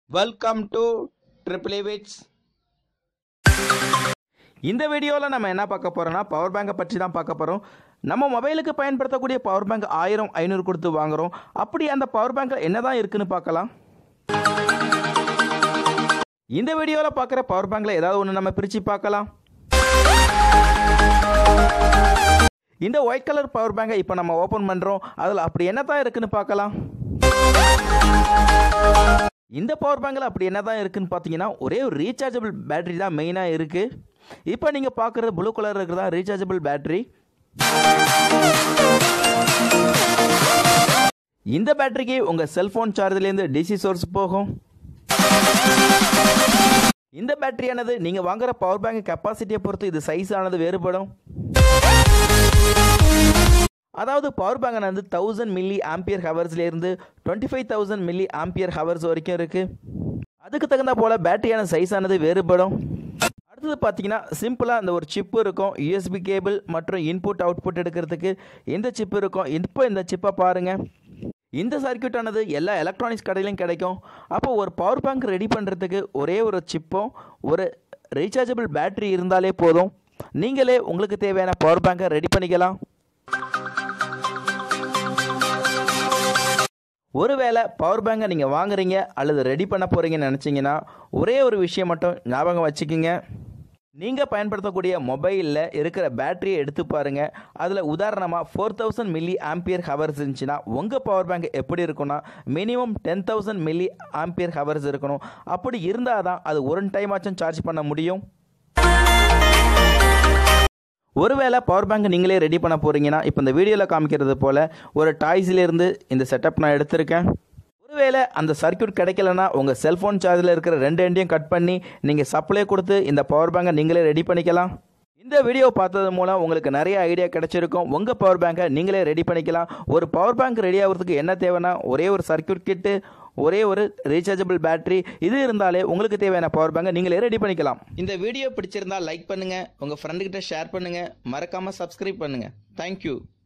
welcome to triple விட்ஸ் இந்த வீடியோவில் நம்ம என்ன பார்க்க போகிறோம்னா பவர் பேங்கை பற்றி தான் பார்க்க போகிறோம் நம்ம மொபைலுக்கு பயன்படுத்தக்கூடிய பவர் பேங்க் ஆயிரம் ஐநூறு கொடுத்து வாங்குறோம் அப்படி அந்த பவர் பேங்க்கில் என்ன தான் இருக்குன்னு பார்க்கலாம் இந்த வீடியோவில் பார்க்குற பவர் பேங்க்கில் ஏதாவது ஒன்று நம்ம பிரித்து பார்க்கலாம் இந்த ஒயிட் கலர் பவர் பேங்கை இப்போ நம்ம ஓப்பன் பண்ணுறோம் அதில் அப்படி என்ன தான் இருக்குன்னு பார்க்கலாம் இந்த பவர் பேங்கில் அப்படி என்ன தான் இருக்குன்னு பார்த்தீங்கன்னா ஒரே ஒரு ரீசார்ஜபிள் பேட்டரி தான் மெயினாக இருக்குது இப்போ நீங்கள் பார்க்குறது ப்ளூ கலர் இருக்கிறதா ரீசார்ஜபிள் பேட்டரி இந்த பேட்டரிக்கு உங்கள் செல்ஃபோன் சார்ஜ்லேருந்து டிசி சோர்ஸ் போகும் இந்த பேட்டரியானது நீங்கள் வாங்குற பவர் பேங்க் கெப்பாசிட்டியை பொறுத்து இது சைஸ் ஆனது வேறுபடும் அதாவது பவர் பேங்க் வந்து தௌசண்ட் மில்லி ஆம்பியர் ஹவர்ஸ்லேருந்து twenty five thousand milliampere hours வரைக்கும் இருக்குது அதுக்கு தகுந்த போல் பேட்டரியான சைஸ் ஆனது வேறுபடும் அடுத்தது பார்த்தீங்கன்னா சிம்பிளாக அந்த ஒரு சிப்பு இருக்கும் யூஎஸ்பி கேபிள் மற்றும் இன்புட் அவுட்புட் எடுக்கிறதுக்கு இந்த சிப்பு இருக்கும் இப்போ இந்த சிப்பை பாருங்கள் இந்த சர்க்கியூட் ஆனது எல்லா எலக்ட்ரானிக்ஸ் கடையிலையும் கிடைக்கும் அப்போ ஒரு பவர் பேங்க் ரெடி பண்ணுறதுக்கு ஒரே ஒரு சிப்பும் ஒரு ரீசார்ஜபிள் பேட்டரி இருந்தாலே போதும் நீங்களே உங்களுக்கு தேவையான பவர் பேங்கை ரெடி பண்ணிக்கலாம் ஒருவேளை பவர் பேங்கை நீங்கள் வாங்குறீங்க அல்லது ரெடி பண்ண போகிறீங்கன்னு நினச்சிங்கன்னா ஒரே ஒரு விஷயம் மட்டும் ஞாபகம் வச்சுக்கிங்க நீங்கள் பயன்படுத்தக்கூடிய மொபைலில் இருக்கிற பேட்டரியை எடுத்து பாருங்கள் அதில் உதாரணமாக four thousand milliampere hours இருந்துச்சுன்னா உங்கள் பவர் பேங்க் எப்படி இருக்கும்னா minimum ten thousand milliampere hours இருக்கணும் அப்படி இருந்தால் தான் அது ஒரு டைம் ஆச்சும் சார்ஜ் பண்ண முடியும் ஒருவேளை பவர் பேங்க் நீங்களே ரெடி பண்ண போகிறீங்கன்னா இப்போ இந்த வீடியோவில் காமிக்கிறது போல் ஒரு டாய்ஸ்லேருந்து இந்த செட்டப் நான் எடுத்திருக்கேன் ஒருவேளை அந்த சர்க்கியூட் கிடைக்கலனா உங்கள் செல்ஃபோன் சார்ஜில் இருக்கிற ரெண்டு எண்டையும் கட் பண்ணி நீங்கள் சப்ளை கொடுத்து இந்த பவர் பேங்கை நீங்களே ரெடி பண்ணிக்கலாம் இந்த வீடியோ பார்த்தது மூலம் உங்களுக்கு நிறைய ஐடியா கிடைச்சிருக்கும் உங்கள் பவர் பேங்கை நீங்களே ரெடி பண்ணிக்கலாம் ஒரு பவர் பேங்க் ரெடி ஆகிறதுக்கு என்ன தேவைன்னா ஒரே ஒரு சர்க்கியூட் கிட்டு ஒரே ஒரு ரீசார்ஜபிள் பேட்டரி இது இருந்தாலே உங்களுக்கு தேவையான பவர் பேங்கை நீங்களே ரெடி பண்ணிக்கலாம் இந்த வீடியோ பிடிச்சிருந்தா லைக் பண்ணுங்கள் உங்கள் ஃப்ரெண்டுக்கிட்ட ஷேர் பண்ணுங்கள் மறக்காமல் சப்ஸ்கிரைப் பண்ணுங்கள் தேங்க்யூ